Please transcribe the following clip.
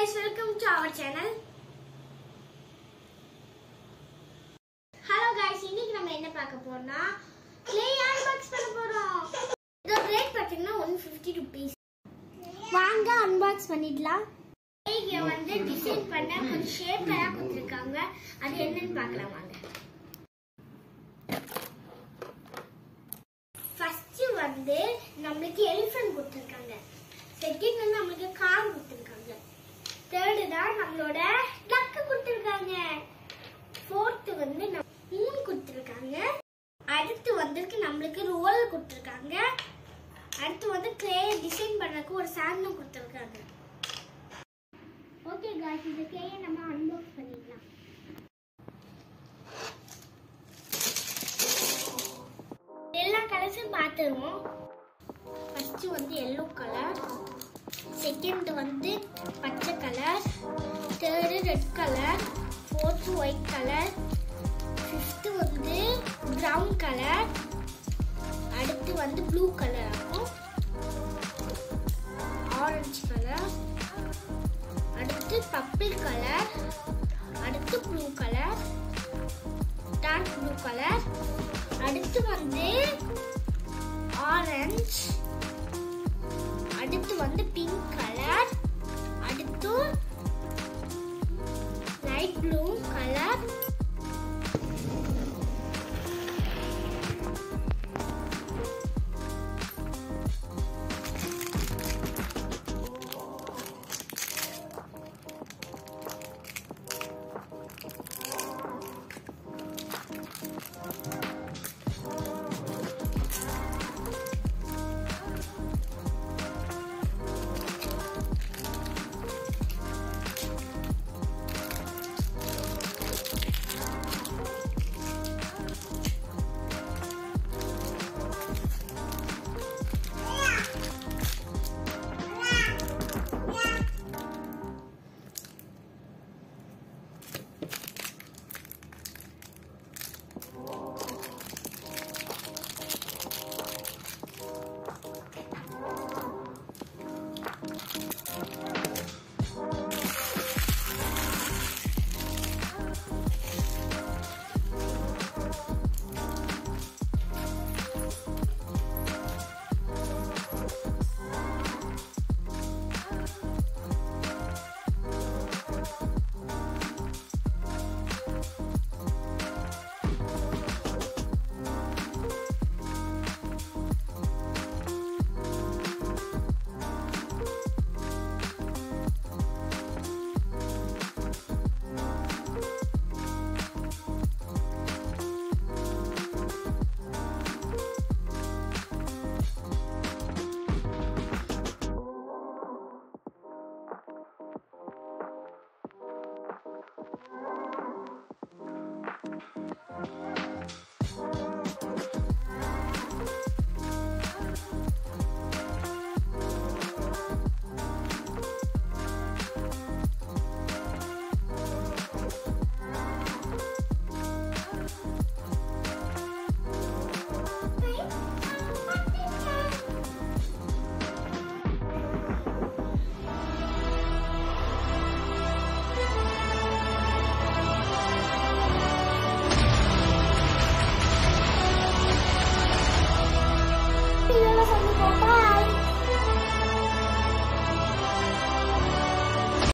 guys, welcome to our channel. Hello guys, இன்னைக்கு நம்ம என்ன பார்க்க போறோம்னா clay unbox பண்ண போறோம். இதோட ரேட் பாத்தீங்கன்னா 150 rupees. வாங்க அன்பாக்ஸ் பண்ணிடலாம் clay வந்து டிசைன் பண்ண கொஞ்சம் ஷேப் எல்லாம் கொடுத்துருக்காங்க அது என்னன்னு பார்க்கலாம் வாங்க ஃபர்ஸ்ட் வந்து நம்மளுக்கு எலிஃபென்ட் கொடுத்துருக்காங்க செகண்ட் வந்து நம்மளுக்கு கார் கொடுத்துருக்காங்க தேர்டு தான் நம்மளோட டக்கு கொடுத்துருக்காங்க ஃபோர்த்து வந்து நம்ம மூன் கொடுத்துருக்காங்க அடுத்து வந்துருக்கு நம்மளுக்கு ரோல் கொடுத்துருக்காங்க அடுத்து வந்து கிளே டிசைன் பண்ணக்கு ஒரு சாண்டும் கொடுத்துருக்காங்க ஓகே காய்ஸ் இந்த கிளேயை நம்ம அன்பாக்ஸ் பண்ணிடலாம் எல்லா கலர்ஸும் பார்த்துருவோம் ஃபர்ஸ்ட் வந்து எல்லோ கலர் செகண்ட் வந்து பச்சை colour third red colour fourth white colour fifth வந்து ப்ரௌன் கலர் அடுத்து வந்து ப்ளூ கலர் ஆகும் ஆரஞ்சு கலர் அடுத்து பர்பிள் கலர் அடுத்து blue colour dark blue colour அடுத்து வந்து ஆரஞ்சு அடுத்து வந்து பிங்க் கலர்